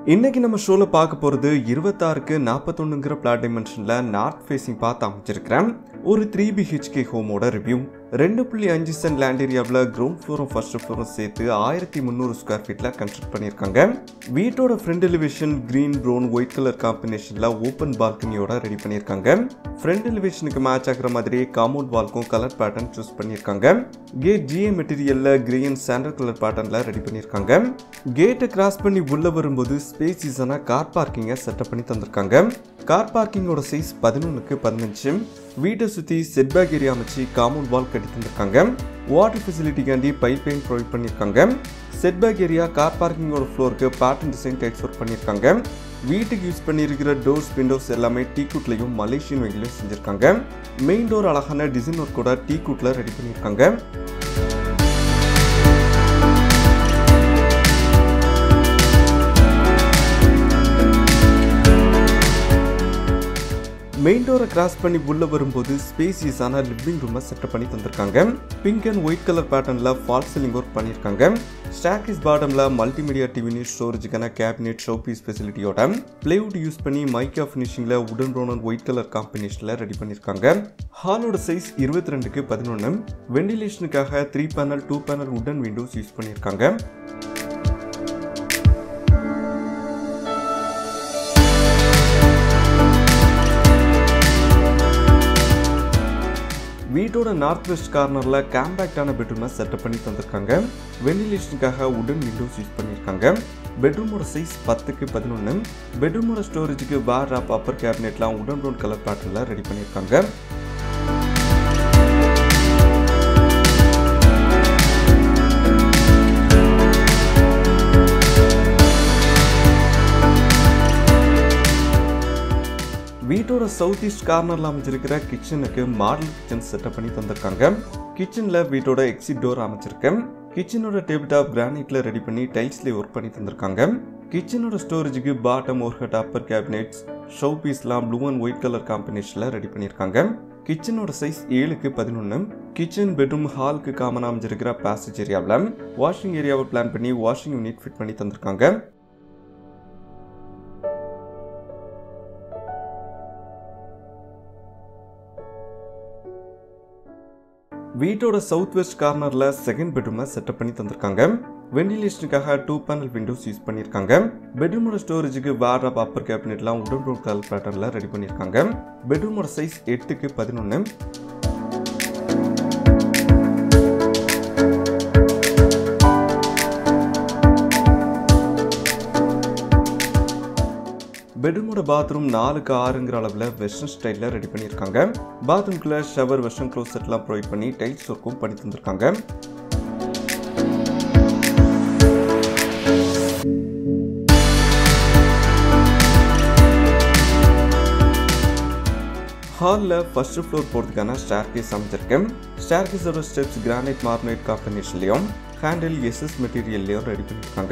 இன்னைக்கு நம்ம ஷோவில் பார்க்க போகிறது இருபத்தாறுக்கு நாற்பத்தொன்னுங்கிற பிளாட் டைமென்ஷனில் நார்த் ஃபேஸிங் பார்த்து அமைச்சிருக்கிறேன் ஒரு த்ரீ பிஹெச்கே ஹோமோட ரிவ்யூ ரெண்டு புள்ளி அஞ்சு சென்ட் லேண்ட் ஏரியாவில் கிரவுண்ட் ஃப்ளோரும் ஃபர்ஸ்ட் ஃப்ளோரும் சேர்த்து ஆயிரத்தி முந்நூறு ஸ்கொயர் ஃபீட்டில் கன்ஸ்ட்ரக்ட் பண்ணியிருக்காங்க வீட்டோட front elevation green brown white colour காம்பினேஷனில் ஓப்பன் பால்கனியோட ரெடி பண்ணியிருக்காங்க ஃப்ரண்ட் எலிவேஷனுக்கு மேட்ச் ஆகிற மாதிரி காம்பவுண்ட் வால்க்கும் கலர் பேட்டர்ன் சூஸ் பண்ணியிருக்காங்க கேட் ஜிஏ மெட்டீரியலில் கிரே அண்ட் சாண்டல் கலர் பேட்டர்னில் ரெடி பண்ணியிருக்காங்க கேட்டை கிராஸ் பண்ணி உள்ளே வரும்போது ஸ்பேஸ் சீசனாக கார் பார்க்கிங்கை செட்டப் பண்ணி தந்திருக்காங்க கார் பார்க்கிங்கோட சைஸ் பதினொன்றுக்கு பதினஞ்சு வீட்டை சுற்றி செட்பேக் ஏரியா அமைச்சு காம்பவுண்ட் வால் கட்டி தந்திருக்காங்க வாட்டர் ஃபெசிலிட்டிக்காண்டி பைப் லைன் ப்ரொவைட் பண்ணியிருக்காங்க செட்பேக் ஏரியா கார் பார்க்கிங்கோட ஃப்ளோருக்கு பேட்டர்ன் டிசைன் டைப்ஸ் ஒர்க் பண்ணியிருக்காங்க வீட்டுக்கு யூஸ் பண்ணியிருக்கிற டோர்ஸ் விண்டோஸ் எல்லாமே டீ குட்லையும் மலேசியன் வகையிலும் செஞ்சுருக்காங்க மெயின் டோர் அழகான டிசைன் ஒர்க்கோட டீ குட்டில் ரெடி பண்ணியிருக்காங்க மெயின் டோரை கிராஸ் பண்ணி உள்ள வரும்போது ஸ்பேசியஸான லிவிங் ரூமை செட்டப் பண்ணி தந்திருக்காங்க பிங்க் அண்ட் ஒயிட் கலர் பேட்டர்னில் ஃபால் சீலிங் ஒர்க் பண்ணியிருக்காங்க ஸ்டாக்கிஸ் பாட்டமில் மல்டிமீடியா டிவி ஸ்டோரேஜுக்கான கேபினெட் ஷோ பீஸ் ஃபெசிலிட்டியோட பிளேவுட் யூஸ் பண்ணி மைக்கா ஃபினிஷிங்கில் உடன் ப்ரௌன் அண்ட் ஒயிட் கலர் காம்பினேஷனில் ரெடி பண்ணியிருக்காங்க ஹாலோட சைஸ் இருபத்தி ரெண்டுக்கு பதினொன்று வெண்டிலேஷனுக்காக த்ரீ பேனல் டூ பேனல் உடன் விண்டோஸ் யூஸ் பண்ணியிருக்காங்க வீட்டோட நார்த் வெஸ்ட் கார்னரில் காம்பேக்டான பெட்ரூமை செட்டப் பண்ணி தந்திருக்காங்க வெண்டிலேஷனுக்காக உடன் விண்டோஸ் யூஸ் பண்ணியிருக்காங்க பெட்ரூமோட சைஸ் பத்துக்கு பதினொன்று பெட்ரூமோட ஸ்டோரேஜுக்கு பேர் ஆப் அப்பர் கேபினெட்லாம் உடன் ப்ரௌன் கலர் பேட்டர்னில் ரெடி பண்ணியிருக்காங்க வீட்டோட சவுத் ஈஸ்ட் கார்னரில் அமைச்சிருக்கிற கிச்சனுக்கு மாடல் கிச்சன் செட்டப் பண்ணி தந்திருக்காங்க கிச்சனில் வீட்டோட எக்ஸிட் டோர் அமைச்சிருக்கேன் கிச்சனோட டேபிள் டாப் கிரானைட்ல ரெடி பண்ணி டைல்ஸ்லேயே ஒர்க் பண்ணி தந்திருக்காங்க கிச்சனோட ஸ்டோரேஜுக்கு bottom overhead upper cabinets show பீஸ்லாம் ப்ளூ அண்ட் ஒயிட் கலர் காம்பினேஷனில் ரெடி பண்ணியிருக்காங்க கிச்சனோட சைஸ் ஏழுக்கு பதினொன்று கிச்சன் பெட்ரூம் ஹாலுக்கு காமனாக அமைஞ்சிருக்கிற பேசேஜ் ஏரியாவில் வாஷிங் ஏரியாவை பிளான் பண்ணி வாஷிங் யூனிட் ஃபிட் பண்ணி தந்திருக்காங்க வீட்டோட சவுத் வெஸ்ட் கார்னரில் செகண்ட் பெட்ரூமை செட்டப் பண்ணி தந்திருக்காங்க வெண்டிலேஷனுக்காக டூ பேனல் விண்டோஸ் யூஸ் பண்ணியிருக்காங்க பெட்ரூமோட ஸ்டோரேஜுக்கு வேர் ஆப் அப்பர் கேபினெட்லாம் உடன் ரோட் கலர் பேட்டர்னில் ரெடி பண்ணியிருக்காங்க பெட்ரூமோட சைஸ் எட்டுக்கு பதினொன்று பெட்ரூமோட பாத்ரூம் நாலுக்கு ஆறுங்கிற அளவில் வெஸ்டர்ன் ஸ்டைலில் ரெடி பண்ணியிருக்காங்க பாத்ரூம்குள்ளே ஷவர் வெஸ்டர்ன் க்ளோசெட்லாம் ப்ரொவைட் பண்ணி டைல்ஸ் ஒர்க்கும் பண்ணி தந்திருக்காங்க ஹாலில் ஃபர்ஸ்ட் ஃப்ளோர் போகிறதுக்கான ஸ்டேர் கேஸ் அமைச்சிருக்கேன் ஸ்டேர் கேஸோட ஸ்டெப்ஸ் கிரானைட் மார்னைட் காம்பினேஷன்லையும் ஹேண்டில் எஸ்எஸ் மெட்டீரியல்லையும் ரெடி பண்ணியிருக்காங்க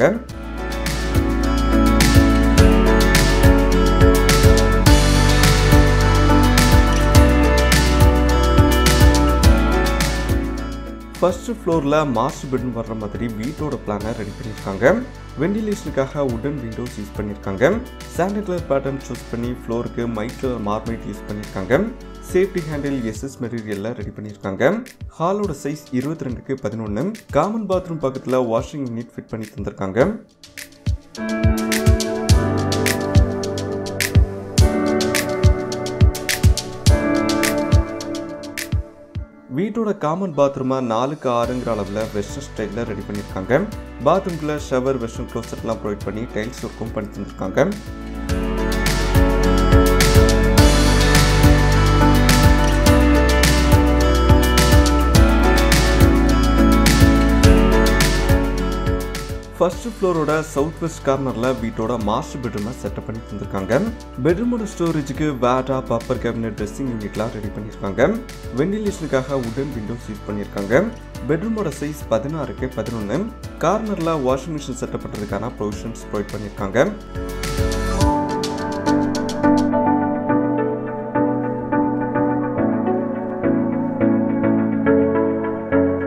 ஃபர்ஸ்ட் ஃப்ளோரில் மாஸ்டர் பெட்ரூம் வர்ற மாதிரி வீட்டோட பிளானை ரெடி பண்ணியிருக்காங்க வெண்டிலேஷனுக்காக உடன் விண்டோஸ் யூஸ் பண்ணியிருக்காங்க சாண்டல் கலர் பேட்டர்ன் சூஸ் பண்ணி ஃப்ளோருக்கு மைட் கலர் மார்மைட் யூஸ் பண்ணியிருக்காங்க சேஃப்டி ஹேண்டில் எஸ்எஸ் மெட்டீரியலில் ரெடி பண்ணியிருக்காங்க ஹாலோட சைஸ் இருபத்தி ரெண்டுக்கு பதினொன்று காமன் பாத்ரூம் பக்கத்தில் வாஷிங் யூனிட் ஃபிட் பண்ணி தந்திருக்காங்க வீட்டோட காமன் பாத்ரூமை நாலுக்கு ஆறுங்கிற அளவில் வெஸ்டர்ன் ஸ்டைலில் ரெடி பண்ணியிருக்காங்க பாத்ரூம்குள்ளே ஷவர் வெஸ்டர்ன் க்ளோசெட்லாம் ப்ரொவைட் பண்ணி டைல்ஸ் ஒர்க்கும் பண்ணி தந்திருக்காங்க ஃபர்ஸ்ட் ஃப்ளோரோட சவுத் வெஸ்ட் கார்னரில் வீட்டோட மாஸ்டர் பெட்ரூமை செட்டப் பண்ணி தந்திருக்காங்க பெட்ரூமோட ஸ்டோரேஜுக்கு வேட்டா பப்பர் கேபினெட் ட்ரெஸ்ஸிங் யூனிட்லாம் ரெடி பண்ணியிருக்காங்க வெண்டிலேஷனுக்காக உடன் விண்டோஸ் யூஸ் பண்ணியிருக்காங்க பெட்ரூமோட சைஸ் பதினாறுக்கு பதினொன்று கார்னரில் வாஷிங் மிஷின் செட்டப் பண்ணுறதுக்கான ப்ரொவிஷன்ஸ் ப்ரொவைட் பண்ணியிருக்காங்க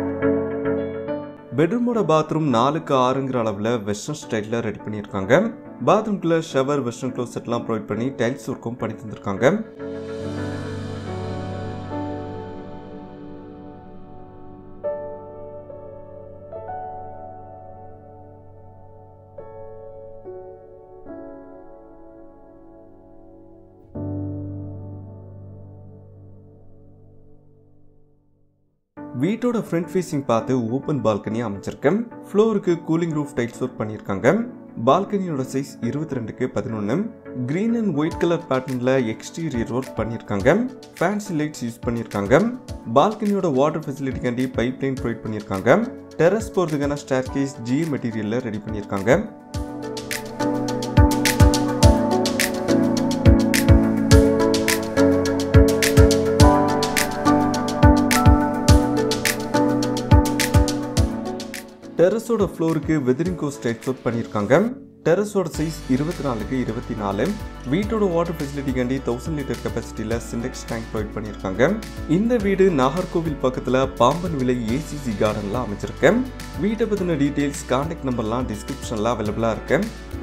பெட்ரூமோட பாத்ரூம் நாலுக்கு ஆறுங்கிற அளவில் வெஸ்டர்ன் ஸ்டைலில் ரெடி பண்ணியிருக்காங்க பாத்ரூம்குள்ள ஷவர் வெஸ்டர்ன் க்ளோசெட்லாம் ப்ரொவைட் பண்ணி டைல்ஸ் ஒர்க்கும் பண்ணி தந்திருக்காங்க வீட்டோட ஃப்ரண்ட் ஃபேஸிங் பார்த்து ஓப்பன் பால்கனி அமைச்சிருக்கேன் ஃப்ளோருக்கு கூலிங் ரூஃப் டைல்ஸ் ஒர்க் பண்ணியிருக்காங்க பால்கனியோட சைஸ் இருபத்தி ரெண்டுக்கு பதினொன்று கிரீன் அண்ட் ஒயிட் கலர் பேட்டர்னில் எக்ஸ்டீரியர் ஒர்க் பண்ணியிருக்காங்க ஃபேன்சி லைட்ஸ் யூஸ் பண்ணியிருக்காங்க பால்கனியோட வாட்டர் ஃபெசிலிட்டிக்காண்டி பைப் லைன் ப்ரொவைட் பண்ணியிருக்காங்க டெரஸ் போகிறதுக்கான ஸ்டேர் கேஸ் ஜி மெட்டீரியலில் ரெடி பண்ணியிருக்காங்க டெரஸோட ஃப்ளோருக்கு வெதரிங் கோஸ் டைட் ஒர்க் பண்ணியிருக்காங்க டெரஸோட சைஸ் இருபத்தி நாலுக்கு இருபத்தி நாலு வீட்டோட வாட்டர் ஃபெசிலிட்டிக்காண்டி தௌசண்ட் லிட்டர் கெப்பாசிட்டியில் சிண்டெக்ஸ் டேங்க் ப்ரொவைட் பண்ணியிருக்காங்க இந்த வீடு நாகர்கோவில் பக்கத்தில் பாம்பன் விலை ஏசிசி கார்டனில் அமைச்சிருக்கேன் வீட்டை பற்றின டீட்டெயில்ஸ் கான்டாக்ட் நம்பர்லாம் டிஸ்கிரிப்ஷனில் அவைலபிளாக இருக்கு